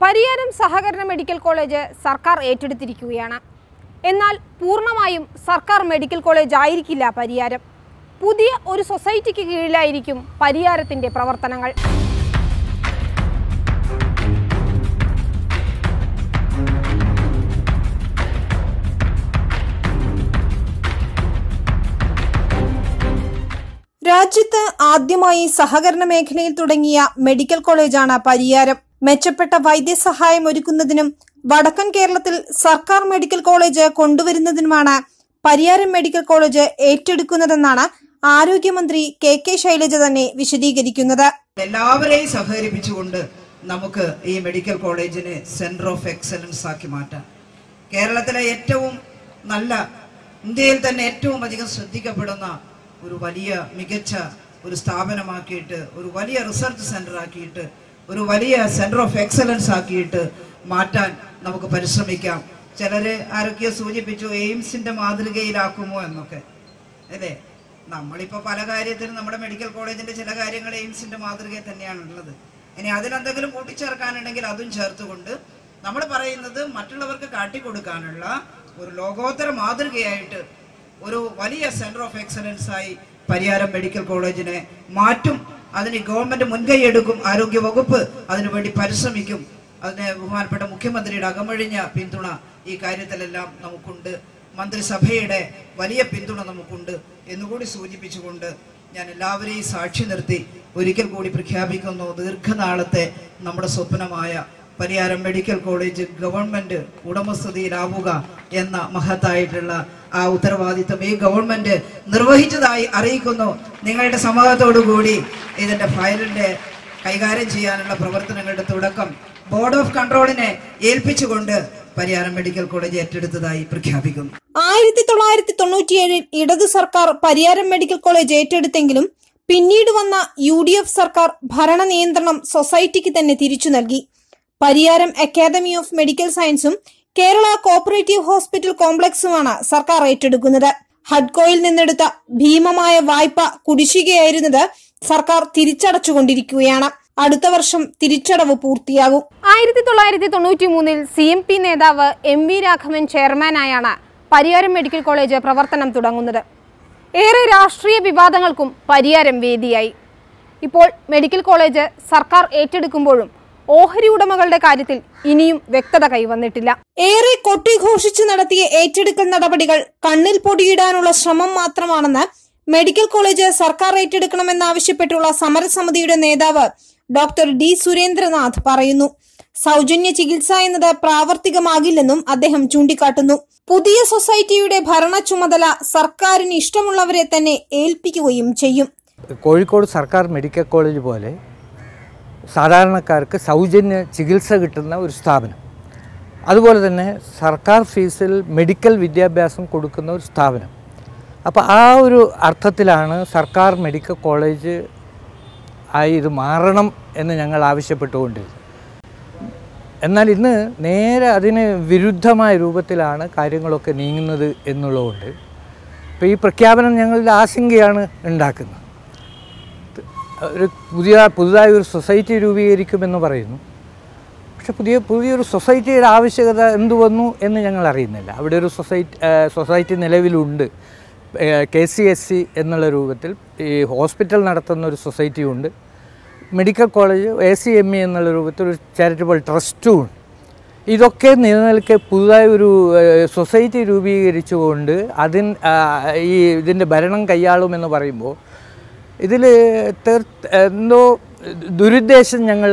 പരിയാരം സഹകരണ medical college സർക്കാർ ഏറ്റെടുത്തിരിക്കുകയാണ് എന്നാൽ പൂർണ്ണമായും സർക്കാർ മെഡിക്കൽ കോളേജ് ആയിരിക്കില്ല പരിയാരം പുതിയ ഒരു സൊസൈറ്റിക്ക് കീഴിലായിരിക്കും പരിയാരത്തിന്റെ പ്രവർത്തനങ്ങൾ രാജ്യത്ത് ആദ്യമായി സഹകരണ മേഖലയിൽ തുടങ്ങിയ മെഡിക്കൽ കോളേജാണ് പരിയാരം മെച്ചപ്പെട്ട വൈദ്യസഹായം ഒരുക്കുന്നതിനും വടക്കൻ കേരളത്തിൽ സർക്കാർ മെഡിക്കൽ കോളേജ് കൊണ്ടുവരുന്നതിനുമാണ് പരിയാരം മെഡിക്കൽ കോളേജ് ഏറ്റെടുക്കുന്നതെന്നാണ് ആരോഗ്യമന്ത്രി കെ കെ ശൈലജ തന്നെ വിശദീകരിക്കുന്നത് എല്ലാവരെയും സഹകരിപ്പിച്ചുകൊണ്ട് നമുക്ക് ഈ മെഡിക്കൽ കോളേജിനെ സെന്റർ ഓഫ് എക്സലൻസ് ആക്കി മാറ്റാം കേരളത്തിലെ ഏറ്റവും നല്ല ഇന്ത്യയിൽ തന്നെ ഏറ്റവും അധികം ശ്രദ്ധിക്കപ്പെടുന്ന ഒരു വലിയ മികച്ച ഒരു സ്ഥാപനമാക്കിയിട്ട് ഒരു വലിയ റിസർച്ച് സെന്റർ ആക്കിയിട്ട് ഒരു വലിയ സെന്റർ ഓഫ് എക്സലൻസ് ആക്കിയിട്ട് മാറ്റാൻ നമുക്ക് പരിശ്രമിക്കാം ചിലര് ആരൊക്കെയോ സൂചിപ്പിച്ചു എയിംസിന്റെ മാതൃകയിലാക്കുമോ എന്നൊക്കെ അല്ലേ നമ്മളിപ്പോ പല കാര്യത്തിലും നമ്മുടെ മെഡിക്കൽ കോളേജിന്റെ ചില കാര്യങ്ങൾ എയിംസിന്റെ മാതൃകയിൽ തന്നെയാണ് ഉള്ളത് ഇനി അതിലെന്തെങ്കിലും കൂട്ടിച്ചേർക്കാനുണ്ടെങ്കിൽ അതും ചേർത്തുകൊണ്ട് നമ്മൾ പറയുന്നത് മറ്റുള്ളവർക്ക് കാട്ടിക്കൊടുക്കാനുള്ള ഒരു ലോകോത്തര മാതൃകയായിട്ട് ഒരു വലിയ സെന്റർ ഓഫ് എക്സലൻസ് ആയി പരിയാരം മെഡിക്കൽ കോളേജിനെ മാറ്റും അതിന് ഗവൺമെന്റ് മുൻകൈ എടുക്കും ആരോഗ്യ വകുപ്പ് അതിനുവേണ്ടി പരിശ്രമിക്കും അതിന് ബഹുമാനപ്പെട്ട മുഖ്യമന്ത്രിയുടെ അകമഴിഞ്ഞ പിന്തുണ ഈ കാര്യത്തിലെല്ലാം നമുക്കുണ്ട് മന്ത്രിസഭയുടെ വലിയ പിന്തുണ നമുക്കുണ്ട് എന്നുകൂടി സൂചിപ്പിച്ചുകൊണ്ട് ഞാൻ എല്ലാവരെയും സാക്ഷി നിർത്തി ഒരിക്കൽ കൂടി പ്രഖ്യാപിക്കുന്നു ദീർഘനാളത്തെ നമ്മുടെ സ്വപ്നമായ പരിയാരം മെഡിക്കൽ കോളേജ് ഗവൺമെന്റ് ഉടമസ്ഥതയിലാവുക എന്ന മഹത്തായിട്ടുള്ള ആ ഉത്തരവാദിത്തം ഈ ഗവൺമെന്റ് നിർവഹിച്ചതായി അറിയിക്കുന്നു നിങ്ങളുടെ സമ്മതത്തോടു കൂടി ഇതിന്റെ ഫയലിന്റെ കൈകാര്യം ചെയ്യാനുള്ള പ്രവർത്തനങ്ങളുടെ തുടക്കം ബോർഡ് ഓഫ് കൺട്രോളിനെ ഏൽപ്പിച്ചുകൊണ്ട് പരിയാരം മെഡിക്കൽ കോളേജ് ഏറ്റെടുത്തതായി പ്രഖ്യാപിക്കുന്നു ആയിരത്തി തൊള്ളായിരത്തി തൊണ്ണൂറ്റിയേഴിൽ ഇടതു സർക്കാർ പരിയാരം മെഡിക്കൽ കോളേജ് ഏറ്റെടുത്തെങ്കിലും പിന്നീട് വന്ന യു ഡി എഫ് സർക്കാർ ഭരണ നിയന്ത്രണം സൊസൈറ്റിക്ക് തന്നെ തിരിച്ചു നൽകി പരിയാരം അക്കാദമി ഓഫ് മെഡിക്കൽ സയൻസും കേരള കോപ്പറേറ്റീവ് ഹോസ്പിറ്റൽ കോംപ്ലക്സുമാണ് സർക്കാർ ഏറ്റെടുക്കുന്നത് ഹഡ്കോയിൽ നിന്നെടുത്ത ഭീമമായ വായ്പ കുടിശ്ശികയായിരുന്നത് സർക്കാർ തിരിച്ചടച്ചുകൊണ്ടിരിക്കുകയാണ് അടുത്ത വർഷം തിരിച്ചടവ് പൂർത്തിയാകും ആയിരത്തി തൊള്ളായിരത്തി തൊണ്ണൂറ്റി മൂന്നിൽ സി എം പി നേതാവ് എം വി രാഘവൻ ചെയർമാനായാണ് പരിയാരം മെഡിക്കൽ കോളേജ് പ്രവർത്തനം തുടങ്ങുന്നത് ഏറെ രാഷ്ട്രീയ വിവാദങ്ങൾക്കും പരിയാരം വേദിയായി ഇപ്പോൾ മെഡിക്കൽ കോളേജ് സർക്കാർ ഏറ്റെടുക്കുമ്പോഴും ഓഹരി ഉടമകളുടെ കാര്യത്തിൽ ഇനിയും വ്യക്തത കൈവന്നിട്ടില്ല ഏറെ കൊട്ടിഘോഷിച്ചു നടത്തിയ ഏറ്റെടുക്കൽ നടപടികൾ കണ്ണിൽ പൊടിയിടാനുള്ള ശ്രമം മാത്രമാണെന്ന് മെഡിക്കൽ കോളേജ് സർക്കാർ ഏറ്റെടുക്കണമെന്നാവശ്യപ്പെട്ടുള്ള സമരസമിതിയുടെ നേതാവ് ഡോക്ടർ ഡി സുരേന്ദ്രനാഥ് പറയുന്നു സൗജന്യ ചികിത്സ എന്നത് പ്രാവർത്തികമാകില്ലെന്നും അദ്ദേഹം ചൂണ്ടിക്കാട്ടുന്നു പുതിയ സൊസൈറ്റിയുടെ ഭരണ ചുമതല സർക്കാരിന് ഇഷ്ടമുള്ളവരെ തന്നെ ഏൽപ്പിക്കുകയും ചെയ്യും കോഴിക്കോട് സർക്കാർ മെഡിക്കൽ കോളേജ് പോലെ സാധാരണക്കാർക്ക് സൗജന്യ ചികിത്സ കിട്ടുന്ന ഒരു സ്ഥാപനം അതുപോലെ തന്നെ സർക്കാർ ഫീസിൽ മെഡിക്കൽ വിദ്യാഭ്യാസം കൊടുക്കുന്ന ഒരു സ്ഥാപനം അപ്പോൾ ആ ഒരു അർത്ഥത്തിലാണ് സർക്കാർ മെഡിക്കൽ കോളേജ് ആയി ഇത് മാറണം എന്ന് ഞങ്ങൾ ആവശ്യപ്പെട്ടുകൊണ്ടിരുന്നത് എന്നാൽ ഇന്ന് നേരെ അതിന് വിരുദ്ധമായ രൂപത്തിലാണ് കാര്യങ്ങളൊക്കെ നീങ്ങുന്നത് എന്നുള്ളതുകൊണ്ട് ഇപ്പോൾ ഈ പ്രഖ്യാപനം ഞങ്ങളിൽ ആശങ്കയാണ് ഉണ്ടാക്കുന്നത് ഒരു പുതിയ പുതുതായി ഒരു സൊസൈറ്റി രൂപീകരിക്കുമെന്ന് പറയുന്നു പക്ഷെ പുതിയ പുതിയൊരു സൊസൈറ്റിയുടെ ആവശ്യകത എന്ത് വന്നു എന്ന് ഞങ്ങൾ അറിയുന്നില്ല അവിടെ ഒരു സൊസൈറ്റി സൊസൈറ്റി നിലവിലുണ്ട് കെ സി എസ് സി എന്നുള്ള രൂപത്തിൽ ഈ ഹോസ്പിറ്റൽ നടത്തുന്ന ഒരു സൊസൈറ്റിയും ഉണ്ട് medical college A C M E എന്നുള്ള രൂപത്തിൽ ഒരു ചാരിറ്റബിൾ ട്രസ്റ്റും ഉണ്ട് ഇതൊക്കെ നിലനിൽക്കെ പുതുതായി ഒരു ഏഹ്, സൊസൈറ്റി രൂപീകരിച്ചുകൊണ്ട് അതിൻ ആ, ഈ ഇതിൻ്റെ ഭരണം കൈയാളുമെന്ന് പറയുമ്പോൾ ഇതിൽ തീർ എന്തോ ദുരുദ്ദേശം ഞങ്ങൾ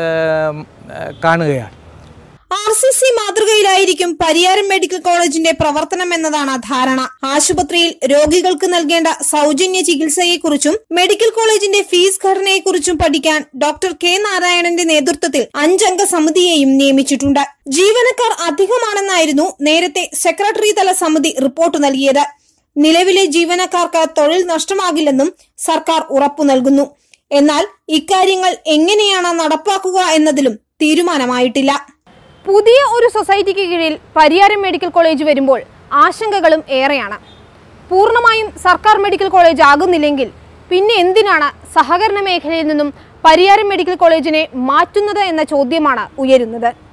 കാണുകയാണ് ആർ സി സി മാതൃകയിലായിരിക്കും പരിയാരം മെഡിക്കൽ കോളേജിന്റെ പ്രവർത്തനം എന്നതാണ് ധാരണ ആശുപത്രിയിൽ രോഗികൾക്ക് നൽകേണ്ട സൗജന്യ ചികിത്സയെക്കുറിച്ചും മെഡിക്കൽ കോളേജിന്റെ ഫീസ് ഘടനയെക്കുറിച്ചും പഠിക്കാൻ ഡോക്ടർ കെ നാരായണന്റെ നേതൃത്വത്തിൽ അഞ്ചംഗ സമിതിയെയും നിയമിച്ചിട്ടുണ്ട് ജീവനക്കാർ അധികമാണെന്നായിരുന്നു നേരത്തെ സെക്രട്ടറി തല സമിതി റിപ്പോർട്ട് നൽകിയത് നിലവിലെ ജീവനക്കാർക്ക് തൊഴിൽ നഷ്ടമാകില്ലെന്നും സർക്കാർ ഉറപ്പു നൽകുന്നു എന്നാൽ ഇക്കാര്യങ്ങൾ എങ്ങനെയാണ് നടപ്പാക്കുക എന്നതിലും തീരുമാനമായിട്ടില്ല പുതിയ ഒരു സൊസൈറ്റിക്ക് കീഴിൽ പരിയാരം മെഡിക്കൽ കോളേജ് വരുമ്പോൾ ആശങ്കകളും ഏറെയാണ് പൂർണ്ണമായും സർക്കാർ മെഡിക്കൽ കോളേജ് ആകുന്നില്ലെങ്കിൽ പിന്നെ എന്തിനാണ് സഹകരണ മേഖലയിൽ നിന്നും പരിയാരം മെഡിക്കൽ കോളേജിനെ മാറ്റുന്നത് എന്ന ചോദ്യമാണ് ഉയരുന്നത്